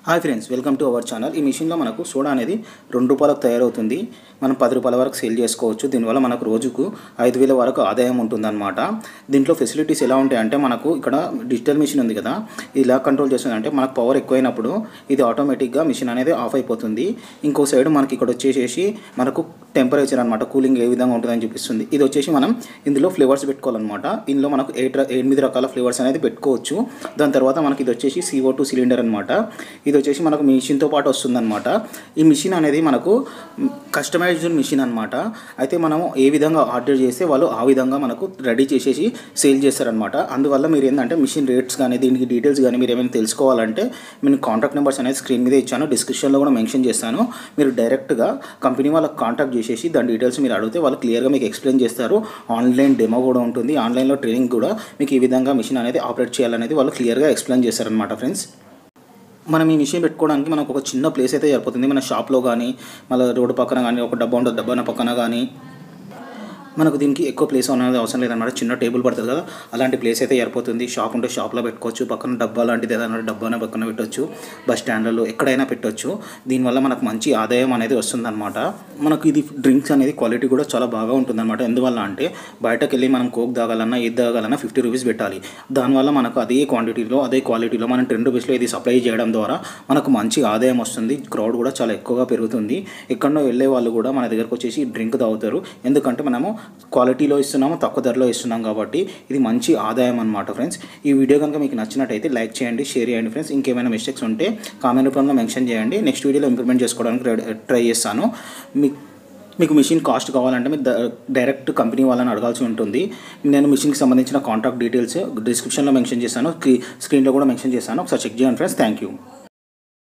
hi friends welcome to our channel ఈ మిషన్లో మనకు సోడా అనేది రెండు రూపాయలకు తయారవుతుంది మనం పది రూపాయల వరకు సేల్ చేసుకోవచ్చు దీనివల్ల మనకు రోజుకు ఐదు వేల వరకు ఆదాయం ఉంటుందన్నమాట దీంట్లో ఫెసిలిటీస్ ఎలా ఉంటాయంటే మనకు ఇక్కడ డిజిటల్ మిషన్ ఉంది కదా ఇది ఎలా కంట్రోల్ చేస్తుంది అంటే మనకు పవర్ ఎక్కువైనప్పుడు ఇది ఆటోమేటిక్గా మిషన్ అనేది ఆఫ్ అయిపోతుంది ఇంకో సైడ్ మనకి ఇక్కడ వచ్చేసేసి మనకు టెంపరేచర్ అనమాట కూలింగ్ ఏ విధంగా ఉంటుందని చూపిస్తుంది ఇది వచ్చేసి మనం ఇందులో ఫ్లేవర్స్ పెట్టుకోవాలన్నమాట ఇందులో మనకు ఎయిట్ ర- ఎనిమిది రకాల ఫ్లేవర్స్ అనేది పెట్టుకోవచ్చు దాని తర్వాత మనకి ఇది వచ్చేసి సిఓ టూ సిలిండర్ అనమాట ఇది వచ్చేసి మనకు మిషన్తో పాటు వస్తుందన్నమాట ఈ మిషన్ అనేది మనకు కస్టమైజ్డ్ మిషన్ అనమాట అయితే మనము ఏ విధంగా ఆర్డర్ చేస్తే వాళ్ళు ఆ విధంగా మనకు రెడీ చేసేసి సేల్ చేస్తారనమాట అందువల్ల మీరు ఏంటంటే మిషన్ రేట్స్ కానీ దీనికి డీటెయిల్స్ కానీ మీరు ఏమైనా తెలుసుకోవాలంటే నేను కాంటాక్ట్ నెంబర్స్ అనేది స్క్రీన్ మీద ఇచ్చాను డిస్క్రిప్షన్లో కూడా మెన్షన్ చేస్తాను మీరు డైరెక్ట్గా కంపెనీ వాళ్ళకి కాంటాక్ట్ చేసేసి దాని డీటెయిల్స్ మీరు అడిగితే వాళ్ళు క్లియర్గా మీకు ఎక్స్ప్లెయిన్ చేస్తారు ఆన్లైన్ డెమో కూడా ఉంటుంది ఆన్లైన్లో ట్రైనింగ్ కూడా మీకు ఈ విధంగా మిషన్ అనేది ఆపరేట్ చేయాలనేది వాళ్ళు క్లియర్గా ఎక్స్ప్లెయిన్ చేస్తారనమాట ఫ్రెండ్స్ మనం ఈ మిషన్ పెట్టుకోవడానికి మనకు ఒక చిన్న ప్లేస్ అయితే సరిపోతుంది మన షాప్లో కానీ మళ్ళీ రోడ్డు పక్కన కానీ ఒక డబ్బా ఉంటుంది డబ్బా పక్కన కానీ మనకు దీనికి ఎక్కువ ప్లేస్ అనేది అవసరం లేదన్నమాట చిన్న టేబుల్ పడుతుంది కదా అలాంటి ప్లేస్ అయితే సరిపోతుంది షాప్ ఉంటే షాప్లో పెట్టుకోవచ్చు పక్కన డబ్బా లాంటిది ఏదైనా డబ్బాన పక్కన పెట్టవచ్చు బస్ స్టాండ్లలో ఎక్కడైనా పెట్టవచ్చు దీనివల్ల మనకు మంచి ఆదాయం అనేది వస్తుందన్నమాట మనకు ఇది డ్రింక్స్ అనేది క్వాలిటీ కూడా చాలా బాగా ఉంటుందన్నమాట ఎందువల్ల అంటే బయటకు వెళ్ళి మనం కోక్ తాగాలన్నా ఏది తాగాలన్నా ఫిఫ్టీ రూపీస్ పెట్టాలి దానివల్ల మనకు అదే క్వాంటిటీలో అదే క్వాలిటీలో మనం టెన్ రూపీస్లో ఇది సప్లై చేయడం ద్వారా మనకు మంచి ఆదాయం వస్తుంది క్రౌడ్ కూడా చాలా ఎక్కువగా పెరుగుతుంది ఎక్కడో వెళ్ళే వాళ్ళు కూడా మన దగ్గరకు వచ్చేసి డ్రింక్ తాగుతారు ఎందుకంటే మనము క్వాలిటీలో ఇస్తున్నాము తక్కువ ధరలో ఇస్తున్నాం కాబట్టి ఇది మంచి ఆదాయం అనమాట ఫ్రెండ్స్ ఈ వీడియో కనుక మీకు నచ్చినట్టయితే లైక్ చేయండి షేర్ చేయండి ఫ్రెండ్స్ ఇంకేమైనా మిస్టేక్స్ ఉంటే కామెంట్ రూపంలో మెన్షన్ చేయండి నెక్స్ట్ వీడియోలో ఇంప్లిమెంట్ చేసుకోవడానికి రెడీ- ట్రై చేస్తాను మీకు మీకు మిషన్ కాస్ట్ కావాలంటే మీరు ద- డైరెక్ట్ కంపెనీ వాళ్ళని అడగాల్సి ఉంటుంది నేను మిషన్కి సంబంధించిన కాంటాక్ట్ డీటెయిల్స్ డిస్క్రిప్షన్లో మెన్షన్ చేస్తాను స్క్రీ- స్క్రీన్లో కూడా మెన్షన్ చేస్తాను ఒకసారి చెక్ చేయండి ఫ్రెండ్స్ థ్యాంక్ యూ